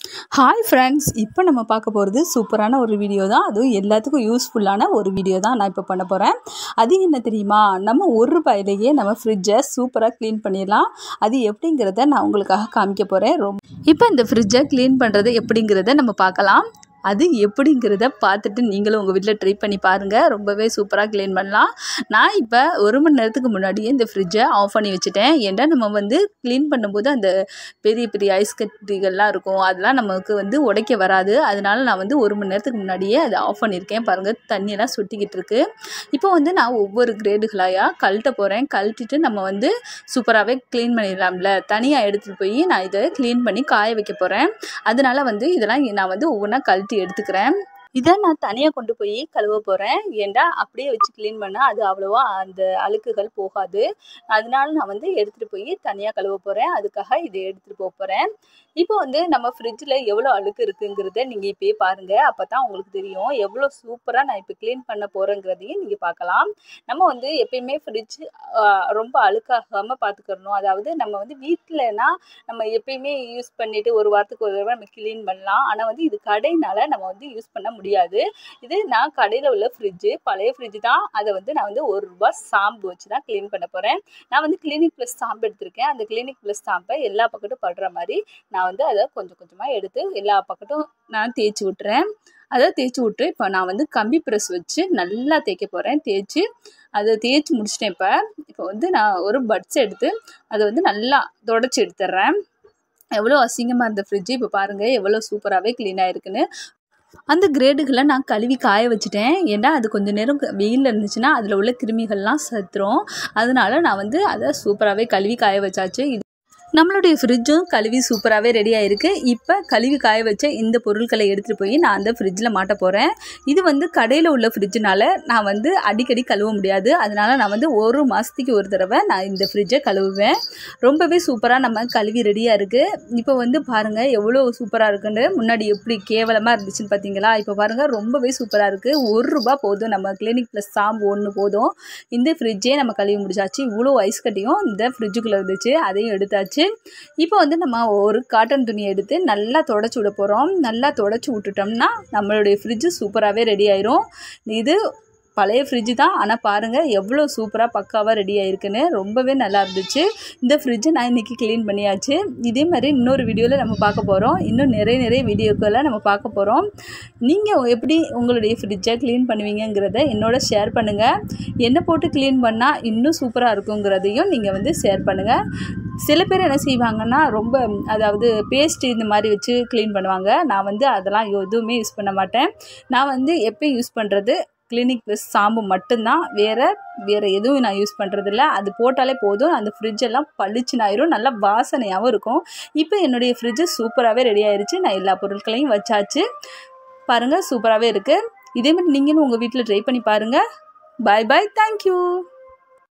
hi friends இப்போ நம்ம பார்க்க போகிறது சூப்பரான ஒரு வீடியோ தான் அதுவும் எல்லாத்துக்கும் யூஸ்ஃபுல்லான ஒரு வீடியோ தான் நான் இப்போ பண்ண போகிறேன் அது என்ன தெரியுமா நம்ம ஒரு ரூபாயிலேயே நம்ம ஃப்ரிட்ஜை சூப்பராக க்ளீன் பண்ணிடலாம் அது எப்படிங்கிறத நான் உங்களுக்காக காமிக்க போகிறேன் ரொம்ப இப்போ இந்த ஃப்ரிட்ஜை க்ளீன் பண்ணுறது எப்படிங்கிறத நம்ம பார்க்கலாம் அது எப்படிங்கிறத பார்த்துட்டு நீங்களும் உங்கள் வீட்டில் ட்ரை பண்ணி பாருங்கள் ரொம்பவே சூப்பராக க்ளீன் பண்ணலாம் நான் இப்போ ஒரு மணி நேரத்துக்கு முன்னாடியே இந்த ஃப்ரிட்ஜை ஆஃப் பண்ணி வச்சுட்டேன் ஏன்டா நம்ம வந்து க்ளீன் பண்ணும்போது அந்த பெரிய பெரிய ஐஸ் கட்டிகள்லாம் இருக்கும் அதெல்லாம் நமக்கு வந்து உடைக்க வராது அதனால நான் வந்து ஒரு மணி நேரத்துக்கு முன்னாடியே அதை ஆஃப் பண்ணியிருக்கேன் பாருங்கள் தண்ணியெல்லாம் சுட்டிக்கிட்டு இருக்கு இப்போ வந்து நான் ஒவ்வொரு கிரேடுகளாக கழட்ட போகிறேன் கழட்டிட்டு நம்ம வந்து சூப்பராகவே க்ளீன் பண்ணிடலாம்ல தனியாக எடுத்துகிட்டு போய் நான் இதை க்ளீன் பண்ணி காய வைக்க போகிறேன் அதனால வந்து இதெல்லாம் நான் வந்து ஒவ்வொன்றா கழட்டி எடுத்துக்கிறேன் இதை நான் தனியாக கொண்டு போய் கழுவ போகிறேன் ஏன்டா அப்படியே வச்சு க்ளீன் பண்ணால் அது அவ்வளோவா அந்த அழுக்குகள் போகாது அதனால நான் வந்து எடுத்துகிட்டு போய் தனியாக கழுவ போகிறேன் அதுக்காக இதை எடுத்துகிட்டு போக போகிறேன் இப்போ வந்து நம்ம ஃப்ரிட்ஜில் எவ்வளோ அழுக்கு இருக்குங்கிறத நீங்கள் இப்போயே பாருங்கள் அப்போ தான் உங்களுக்கு தெரியும் எவ்வளோ சூப்பராக நான் இப்போ க்ளீன் பண்ண போகிறேங்கிறதையும் நீங்கள் பார்க்கலாம் நம்ம வந்து எப்பயுமே ஃப்ரிட்ஜ் ரொம்ப அழுக்காகாமல் பார்த்துக்கிறணும் அதாவது நம்ம வந்து வீட்டிலனா நம்ம எப்பயுமே யூஸ் பண்ணிவிட்டு ஒரு வாரத்துக்கு ஒரு தடவை நம்ம க்ளீன் பண்ணலாம் ஆனால் வந்து இது கடையினால நம்ம வந்து யூஸ் பண்ண முடியாது இது நான் கடையில் உள்ள ஃப்ரிட்ஜு பழைய ஃப்ரிட்ஜ் தான் அதை வந்து நான் வந்து ஒரு ரூபா சாம்பு வச்சு தான் க்ளீன் பண்ண போகிறேன் நான் வந்து கிளினிக் ப்ளஸ் சாம்பு எடுத்திருக்கேன் அந்த கிளினிக் ப்ளஸ் சாம்பை எல்லா பக்கட்டும் படுற மாதிரி நான் வந்து அதை கொஞ்சம் கொஞ்சமாக எடுத்து எல்லா பக்கட்டும் நான் தேய்ச்சி விட்டுறேன் அதை தேய்ச்சி விட்டு இப்போ நான் வந்து கம்பி ப்ரெஸ் வச்சு நல்லா தேய்க்க போகிறேன் தேய்ச்சி அதை தேய்ச்சி முடிச்சிட்டேன் இப்போ இப்போ வந்து நான் ஒரு பட்ஸ் எடுத்து அதை வந்து நல்லா தொடச்சி எடுத்துட்றேன் எவ்வளோ அசிங்கமாக இருந்த ஃப்ரிட்ஜு இப்போ பாருங்கள் எவ்வளோ சூப்பராகவே க்ளீனாக இருக்குன்னு அந்த கிரேடுகளை நான் கழுவி காய வச்சுட்டேன் ஏன்னா அது கொஞ்சம் நேரம் வெயிலில் இருந்துச்சுன்னா அதில் உள்ள கிருமிகள்லாம் சத்துரும் அதனால நான் வந்து அதை சூப்பராகவே கழுவி காய வச்சாச்சு இது நம்மளுடைய ஃப்ரிட்ஜும் கழுவி சூப்பராகவே ரெடி ஆகிருக்கு இப்போ கழுவி காய வச்ச இந்த பொருட்களை எடுத்துகிட்டு போய் நான் அந்த ஃப்ரிட்ஜில் மாட்ட போகிறேன் இது வந்து கடையில் உள்ள ஃப்ரிட்ஜுனால நான் வந்து அடிக்கடி கழுவ முடியாது அதனால் நான் வந்து ஒரு மாதத்துக்கு ஒரு தடவை நான் இந்த ஃப்ரிட்ஜை கழுவுவேன் ரொம்பவே சூப்பராக நம்ம கழுவி ரெடியாக இருக்குது இப்போ வந்து பாருங்கள் எவ்வளோ சூப்பராக இருக்குன்னு முன்னாடி எப்படி கேவலமாக இருந்துச்சுன்னு பார்த்தீங்களா இப்போ பாருங்கள் ரொம்பவே சூப்பராக இருக்குது ஒரு ரூபா போதும் நம்ம கிளினிக் ப்ளஸ் சாம்பு ஒன்று போதும் இந்த ஃப்ரிட்ஜே நம்ம கழுவி முடிச்சாச்சு இவ்வளோ ஐஸ் கட்டியும் இந்த ஃப்ரிட்ஜுக்குள்ளே இருந்துச்சு அதையும் எடுத்தாச்சு இப்போ வந்து நம்ம ஒரு காட்டன் துணியை எடுத்து நல்லா தொடச்சி விட போகிறோம் நல்லா தொடச்சி விட்டுட்டோம்னா நம்மளுடைய ஃப்ரிட்ஜு சூப்பராகவே ரெடி ஆயிரும் இது பழைய ஃப்ரிட்ஜு தான் ஆனால் பாருங்கள் எவ்வளோ சூப்பராக பக்காவாக ரெடி ஆயிருக்குன்னு ரொம்பவே நல்லா இருந்துச்சு இந்த ஃப்ரிட்ஜை நான் இன்றைக்கி க்ளீன் பண்ணியாச்சு இதே மாதிரி இன்னொரு வீடியோவில் நம்ம பார்க்க போகிறோம் இன்னும் நிறைய நிறைய வீடியோக்களை நம்ம பார்க்க போகிறோம் நீங்கள் எப்படி உங்களுடைய ஃப்ரிட்ஜை க்ளீன் பண்ணுவீங்கங்கிறத என்னோட ஷேர் பண்ணுங்கள் என்ன போட்டு க்ளீன் பண்ணால் இன்னும் சூப்பராக இருக்குங்கிறதையும் நீங்கள் வந்து ஷேர் பண்ணுங்கள் சில பேர் என்ன செய்வாங்கன்னா ரொம்ப அதாவது பேஸ்ட் இந்த மாதிரி வச்சு க்ளீன் பண்ணுவாங்க நான் வந்து அதெல்லாம் எதுவுமே யூஸ் பண்ண மாட்டேன் நான் வந்து எப்பயும் யூஸ் பண்ணுறது கிளினிக் ப்ளஸ் சாம்பு மட்டும்தான் வேறு வேறு எதுவும் நான் யூஸ் பண்ணுறதில்ல அது போட்டாலே போதும் அந்த ஃப்ரிட்ஜெல்லாம் பளிச்சுன்னு ஆயிரும் நல்லா வாசனையாகவும் இருக்கும் இப்போ என்னுடைய ஃப்ரிட்ஜு சூப்பராகவே ரெடி ஆயிடுச்சு நான் எல்லா பொருட்களையும் வச்சாச்சு பாருங்கள் சூப்பராகவே இருக்குது இதே மாதிரி நீங்களும் உங்கள் வீட்டில் ட்ரை பண்ணி பாருங்கள் பாய் பாய் தேங்க்யூ